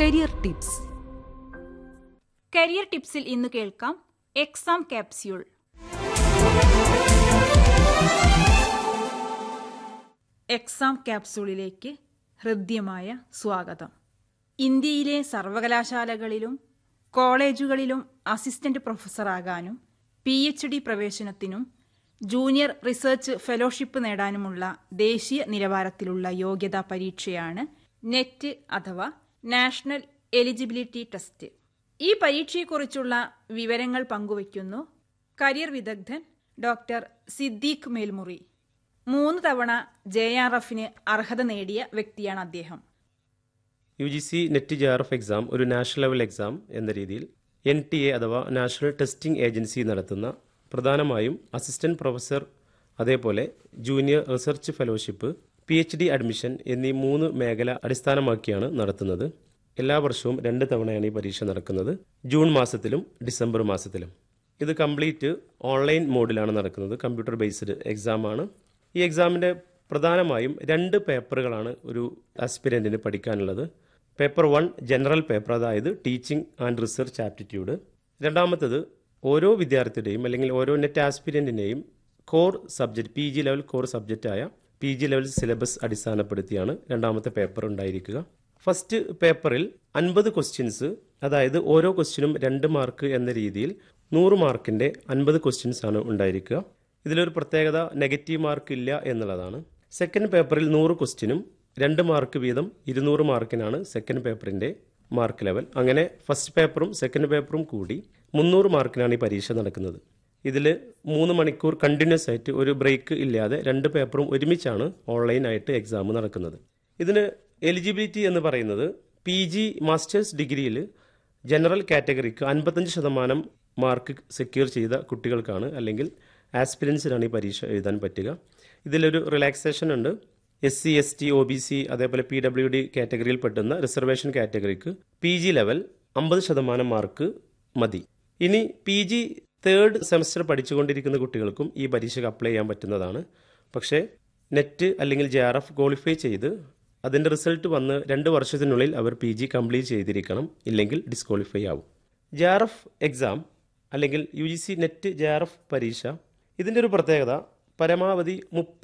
career tips career ടിപ്സിൽ ഇന്ന് കേൾക്കാം exam capsule exam ക്യാപ്സ്യൂളിലേക്ക് ഹൃദ്യമായ സ്വാഗതം ഇന്ത്യയിലെ സർവകലാശാലകളിലും കോളേജുകളിലും അസിസ്റ്റന്റ് പ്രൊഫസറാകാനും പി എച്ച് ഡി പ്രവേശനത്തിനും ജൂനിയർ റിസർച്ച് ഫെലോഷിപ്പ് നേടാനുമുള്ള ദേശീയ നിലവാരത്തിലുള്ള യോഗ്യതാ പരീക്ഷയാണ് നെറ്റ് അഥവാ നാഷണൽ എലിജിബിലിറ്റി ടെസ്റ്റ് ഈ പരീക്ഷയെക്കുറിച്ചുള്ള വിവരങ്ങൾ പങ്കുവയ്ക്കുന്നു കരിയർ വിദഗ്ധൻ ഡോക്ടർ സിദ്ദീഖ് മേൽമുറി മൂന്ന് തവണ ജെ ആർ എഫിന് അർഹത നേടിയ വ്യക്തിയാണ് അദ്ദേഹം U G C NET J R F exam ഒരു നാഷണൽ ലെവൽ എക്സാം എന്ന രീതിയിൽ എൻ ടി എ അഥവാ നാഷണൽ ടെസ്റ്റിംഗ് ഏജൻസി നടത്തുന്ന പ്രധാനമായും അസിസ്റ്റന്റ് പ്രൊഫസർ അതേപോലെ junior research fellowship P H D admission എന്നീ മൂന്ന് മേഖല അടിസ്ഥാനമാക്കിയാണ് നടത്തുന്നത് എല്ലാ വർഷവും രണ്ട് തവണയാണ് ഈ പരീക്ഷ നടക്കുന്നത് ജൂൺ മാസത്തിലും ഡിസംബർ മാസത്തിലും ഇത് കംപ്ലീറ്റ് ഓൺലൈൻ മോഡിലാണ് നടക്കുന്നത് കമ്പ്യൂട്ടർ ബേസ്ഡ് എക്സാമാണ് ഈ എക്സാമിൻ്റെ പ്രധാനമായും രണ്ട് പേപ്പറുകളാണ് ഒരു ആസ്പിരൻറ്റിന് പഠിക്കാനുള്ളത് പേപ്പർ വൺ ജനറൽ പേപ്പർ അതായത് ടീച്ചിങ് ആൻഡ് റിസർച്ച് ആപ്റ്റിറ്റ്യൂഡ് രണ്ടാമത്തത് ഓരോ വിദ്യാർത്ഥിയുടെയും അല്ലെങ്കിൽ ഓരോ നെറ്റ് ആസ്പിരൻറ്റിൻ്റെയും core subject P G level core സബ്ജക്റ്റായ പി ജി ലെവൽ സിലബസ് അടിസ്ഥാനപ്പെടുത്തിയാണ് രണ്ടാമത്തെ പേപ്പർ ഉണ്ടായിരിക്കുക ഫസ്റ്റ് പേപ്പറിൽ അൻപത് ക്വസ്റ്റ്യൻസ് അതായത് ഓരോ ക്വസ്റ്റ്യനും രണ്ട് മാർക്ക് എന്ന രീതിയിൽ നൂറ് മാർക്കിൻ്റെ അൻപത് ക്വസ്റ്റ്യൻസ് ആണ് ഉണ്ടായിരിക്കുക ഇതിലൊരു പ്രത്യേകത നെഗറ്റീവ് മാർക്ക് ഇല്ല എന്നുള്ളതാണ് സെക്കൻഡ് പേപ്പറിൽ നൂറ് ക്വസ്റ്റ്യനും രണ്ട് മാർക്ക് വീതം ഇരുന്നൂറ് മാർക്കിനാണ് സെക്കൻഡ് പേപ്പറിൻ്റെ മാർക്ക് ലെവൽ അങ്ങനെ ഫസ്റ്റ് പേപ്പറും സെക്കൻഡ് പേപ്പറും കൂടി മുന്നൂറ് മാർക്കിനാണ് ഈ പരീക്ഷ നടക്കുന്നത് ഇതിൽ മൂന്ന് മണിക്കൂർ കണ്ടിന്യൂസ് ആയിട്ട് ഒരു ബ്രേക്ക് ഇല്ലാതെ രണ്ട് പേപ്പറും ഒരുമിച്ചാണ് ഓൺലൈനായിട്ട് എക്സാം നടക്കുന്നത് ഇതിന് എലിജിബിലിറ്റി എന്ന് പറയുന്നത് പി ജി മാസ്റ്റേഴ്സ് ഡിഗ്രിയിൽ ജനറൽ കാറ്റഗറിക്ക് അൻപത്തഞ്ച് ശതമാനം മാർക്ക് സെക്യൂർ ചെയ്ത കുട്ടികൾക്കാണ് അല്ലെങ്കിൽ ആസ്പിരൻസിനാണ് ഈ പരീക്ഷ എഴുതാൻ പറ്റുക ഇതിലൊരു റിലാക്സേഷൻ ഉണ്ട് S C S T O B C അതേപോലെ പി ഡബ്ല്യു ഡി കാറ്റഗറിയിൽ പെട്ടുന്ന റിസർവേഷൻ കാറ്റഗറിക്ക് പി ജി ലെവൽ അമ്പത് ശതമാനം മാർക്ക് മതി ഇനി പി ജി തേർഡ് സെമസ്റ്റർ പഠിച്ചുകൊണ്ടിരിക്കുന്ന കുട്ടികൾക്കും ഈ പരീക്ഷയ്ക്ക് അപ്ലൈ ചെയ്യാൻ പറ്റുന്നതാണ് പക്ഷേ നെറ്റ് അല്ലെങ്കിൽ ജെ ആർ എഫ് ക്വാളിഫൈ ചെയ്ത് അതിൻ്റെ റിസൾട്ട് വന്ന് രണ്ട് വർഷത്തിനുള്ളിൽ അവർ പി ജി കംപ്ലീറ്റ് ചെയ്തിരിക്കണം ഇല്ലെങ്കിൽ ഡിസ്ക്വാളിഫൈ ആവും ജെ ആർ എഫ് എക്സാം അല്ലെങ്കിൽ U G C NET J R F പരീക്ഷ ഇതിൻ്റെ ഒരു പ്രത്യേകത പരമാവധി മുപ്പത്